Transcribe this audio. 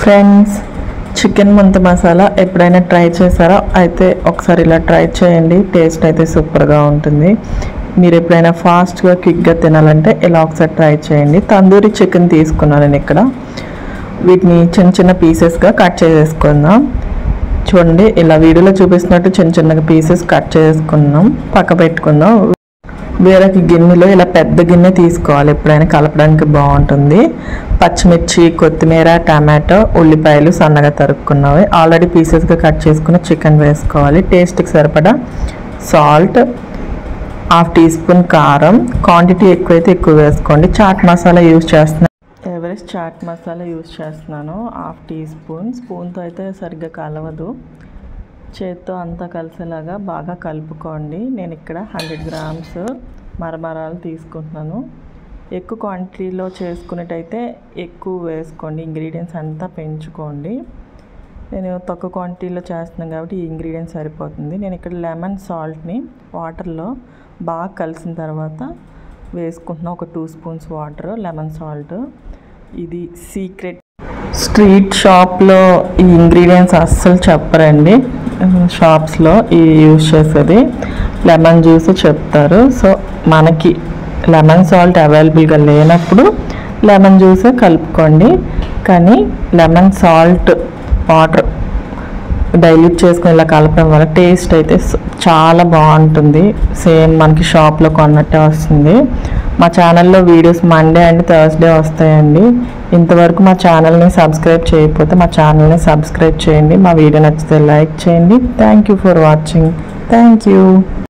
friends chicken ముంత మసాలా ఎప్పుడైనా try చేశారో అయితే ఒకసారి ఇలా ట్రై చేయండి టేస్ట్ అయితే సూపర్గా ఉంటుంది మీరు ఎప్పుడైనా ఫాస్ట్గా క్విక్గా తినాలంటే ఇలా ఒకసారి ట్రై చేయండి తందూరి చికెన్ తీసుకున్నాను నేను ఇక్కడ వీటిని చిన్న చిన్న పీసెస్గా కట్ చేసేసుకుందాం చూడండి ఇలా వీడియోలో చూపిస్తున్నట్టు చిన్న చిన్నగా పీసెస్ కట్ చేసుకుందాం పక్క పెట్టుకుందాం వేరొక గిన్నెలో ఇలా పెద్ద గిన్నె తీసుకోవాలి ఎప్పుడైనా కలపడానికి బాగుంటుంది పచ్చిమిర్చి కొత్తిమీర టమాటో ఉల్లిపాయలు సన్నగా తరుక్కున్నవి ఆల్రెడీ పీసెస్గా కట్ చేసుకున్న చికెన్ వేసుకోవాలి టేస్ట్కి సరిపడా సాల్ట్ హాఫ్ టీ స్పూన్ కారం క్వాంటిటీ ఎక్కువైతే ఎక్కువ వేసుకోండి చాట్ మసాలా యూజ్ చేస్తున్నాను ఎవరెస్ట్ చాట్ మసాలా యూజ్ చేస్తున్నాను హాఫ్ టీ స్పూన్ స్పూన్తో అయితే సరిగ్గా కలవదు చేత్తో అంతా కలిసేలాగా బాగా కలుపుకోండి నేను ఇక్కడ హండ్రెడ్ గ్రామ్స్ మరమరాలు తీసుకుంటున్నాను ఎక్కువ క్వాంటిటీలో చేసుకునేటైతే ఎక్కువ వేసుకోండి ఇంగ్రీడియంట్స్ అంతా పెంచుకోండి నేను తక్కువ క్వాంటిటీలో చేస్తున్నాను కాబట్టి ఈ ఇంగ్రీడియంట్స్ సరిపోతుంది నేను ఇక్కడ లెమన్ సాల్ట్ని వాటర్లో బాగా కలిసిన తర్వాత వేసుకుంటున్నాను ఒక two spoons water lemon salt ఇది సీక్రెట్ స్ట్రీట్ షాప్లో ఈ ఇంగ్రీడియంట్స్ అస్సలు చెప్పరండి షాప్స్లో ఈ యూజ్ చేసేది లెమన్ జ్యూస్ చెప్తారు సో మనకి లెమన్ సాల్ట్ అవైలబుల్గా లేనప్పుడు లెమన్ జ్యూసే కలుపుకోండి కానీ లెమన్ సాల్ట్ వాటర్ డైల్యూట్ చేసుకుని ఇలా కలపడం వల్ల టేస్ట్ అయితే స- చాలా బాగుంటుంది సేమ్ మనకి షాప్లో కొన్నట్టే వస్తుంది మా ఛానల్లో వీడియోస్ మండే అండ్ థర్స్డే వస్తాయండి ఇంతవరకు మా ఛానల్ని సబ్స్క్రైబ్ చేయకపోతే మా ఛానల్ని సబ్స్క్రైబ్ చేయండి మా వీడియో నచ్చితే లైక్ చేయండి thank you for watching thank you